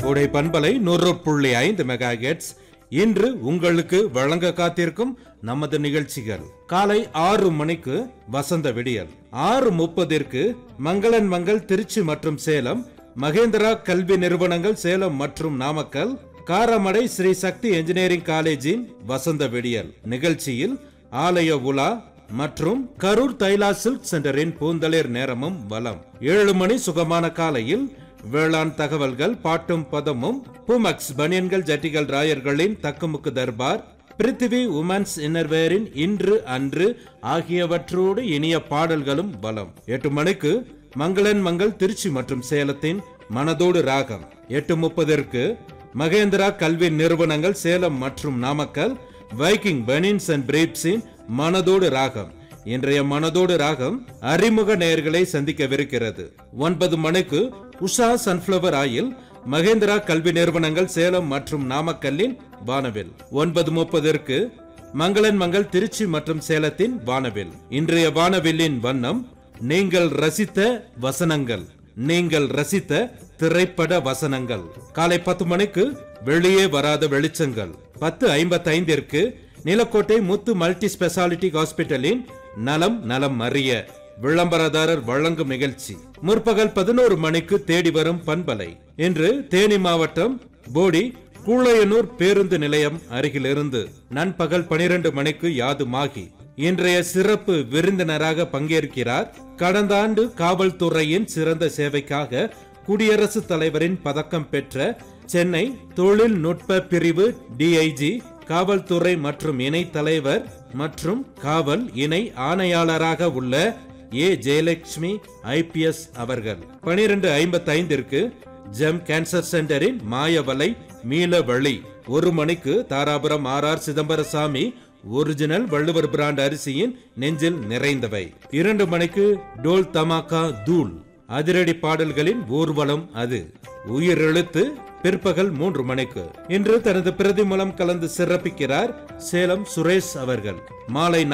கோடை பண்பலை நூறு புள்ளி ஐந்து மெகா இன்று உங்களுக்கு வழங்க காத்திருக்கும் நமது நிகழ்ச்சிகள் காலை ஆறு மணிக்கு வசந்த விடியல் ஆறு முப்பதிற்கு மங்களன் மங்கள் திருச்சி மற்றும் சேலம் மகேந்திரா கல்வி நிறுவனங்கள் சேலம் மற்றும் நாமக்கல் காரமடை ஸ்ரீ சக்தி என்ஜினியரிங் காலேஜின் வசந்த விடியல் நிகழ்ச்சியில் ஆலய உலா மற்றும் கரூர் தைலா சில்க் சென்டரின் பூந்தளிர் நேரமும் வலம் ஏழு மணி சுகமான காலையில் வேளாண் தகவல்கள் பாட்டும் பதமும் புமக்ஸ் பனியன்கள் ஜட்டிகள் ராயர்களின் தக்குமுக்கு தர்பார் பிருத்திவி உமன்ஸ் இன்னர்வேரின் இன்று அன்று ஆகியவற்றோடு இனிய பாடல்களும் வலம் எட்டு மணிக்கு மங்களன் மங்கள் திருச்சி மற்றும் சேலத்தின் மனதோடு ராகம் எட்டு முப்பதற்கு மகேந்திரா கல்வி நிறுவனங்கள் சேலம் மற்றும் நாமக்கல் வைக்கிங் பெனின்ஸ் அண்ட் பிரீப்ஸின் மனதோடு ராகம் இன்றைய மனதோடு ராகம் அறிமுக நேயர்களை சந்திக்கவிருக்கிறது ஒன்பது மணிக்கு உஷா சன்ஃபிளவர் ஆயில் மகேந்திரா கல்வி நிறுவனங்கள் சேலம் மற்றும் நாமக்கல்லின் வானவில் ஒன்பது முப்பதற்கு மங்களன் மங்கள் திருச்சி மற்றும் சேலத்தின் வானவில் இன்றைய வானவில்லின் வண்ணம் நீங்கள் ரசித்த வசனங்கள் நீங்கள் ரசித்த திரைப்பட வசனங்கள் காலை பத்து மணிக்கு வெளியே வராத வெளிச்சங்கள் பத்து ஐம்பத்தைந்திற்கு நிலக்கோட்டை முத்து மல்டி ஸ்பெஷாலிட்டி ஹாஸ்பிட்டலின் நலம் நலம் அறிய விளம்பரதாரர் வழங்கும் நிகழ்ச்சி முற்பகல் பதினோரு மணிக்கு தேடி வரும் பண்பலை இன்று தேனி மாவட்டம் போடி கூழையனூர் பேருந்து நிலையம் அருகிலிருந்து நண்பகல் பனிரெண்டு மணிக்கு யாது மாகி இன்றைய சிறப்பு விருந்தினராக பங்கேற்கிறார் கடந்த ஆண்டு காவல்துறையின் சிறந்த சேவைக்காக குடியரசுத் தலைவரின் பதக்கம் பெற்ற சென்னை தொழில்நுட்ப பிரிவு டிஐஜி காவல்துறை மற்றும் இணை தலைவர் மற்றும் காவல் இணை ஆணையாளராக உள்ள ஏ ஜெயலட்சுமி ஐபிஎஸ் அவர்கள் பனிரெண்டு ஐம்பத்தி ஐந்திற்கு ஜெம் கேன்சர் சென்டரின் மாயவலை மீள வழி ஒரு மணிக்கு Dharapuram R R Chidambarasamy original Valluvar brand அரிசியின் நெஞ்சில் நிறைந்தவை இரண்டு மணிக்கு டோல் தமாக்கா தூள் அதிரடி பாடல்களின் ஊர்வலம் அது உயிரெழுத்து பிற்பகல் மூன்று மணிக்கு இன்று தனது பிரதி மூலம் கலந்து சிறப்பிக்கிறார் சேலம் சுரேஷ் அவர்கள் மாலை